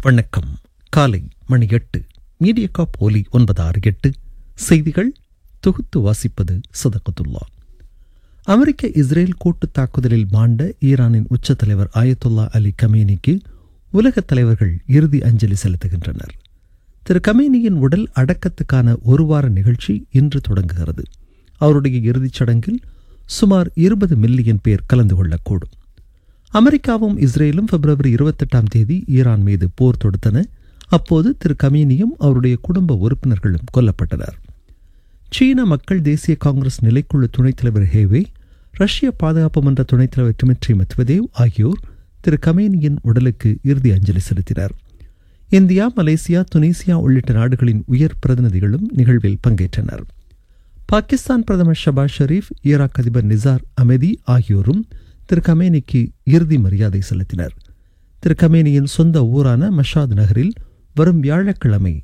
வணக்கம் காலை மணி எட்டு மீடியா போலி ஒன்பது ஆறு எட்டு செய்திகள் தொகுத்து வாசிப்பது சதகத்துல்லா அமெரிக்க இஸ்ரேல் கூட்டுத் தாக்குதலில் மாண்ட ஈரானின் உச்ச தலைவர் ஆயத்துல்லா அலி கமேனிக்கு உலகத் தலைவர்கள் இறுதி அஞ்சலி செலுத்துகின்றனர் திரு கமேனியின் உடல் அடக்கத்துக்கான ஒரு வார நிகழ்ச்சி இன்று தொடங்குகிறது அவருடைய இறுதிச் சடங்கில் சுமார் இருபது மில்லியன் பேர் கலந்து கொள்ளக்கூடும் அமெரிக்காவும் இஸ்ரேலும் பிப்ரவரி இருபத்தெட்டாம் தேதி ஈரான் மீது போர் தொடுத்தன அப்போது திரு கமீனியும் அவருடைய குடும்ப உறுப்பினர்களும் கொல்லப்பட்டனர் சீன மக்கள் தேசிய காங்கிரஸ் நிலைக்குழு துணைத் தலைவர் ஹேவே ரஷ்ய பாதுகாப்பு மன்ற துணைத் தலைவர் டிமிட்ரி மெத்வதேவ் ஆகியோர் திரு கமேனியின் உடலுக்கு இறுதி அஞ்சலி செலுத்தினர் இந்தியா மலேசியா துனிசியா உள்ளிட்ட நாடுகளின் உயர் பிரதிநிதிகளும் நிகழ்வில் பங்கேற்றனர் பாகிஸ்தான் பிரதமர் ஷபாஸ் ஷெரீப் ஈராக் அதிபர் நிசார் அமெதி ஆகியோரும் திரு கமேனிக்கு இறுதி மரியாதை செலுத்தினர் திரு கமேனியின் சொந்த ஊரான மஷாத் நகரில் வரும் வியாழக்கிழமை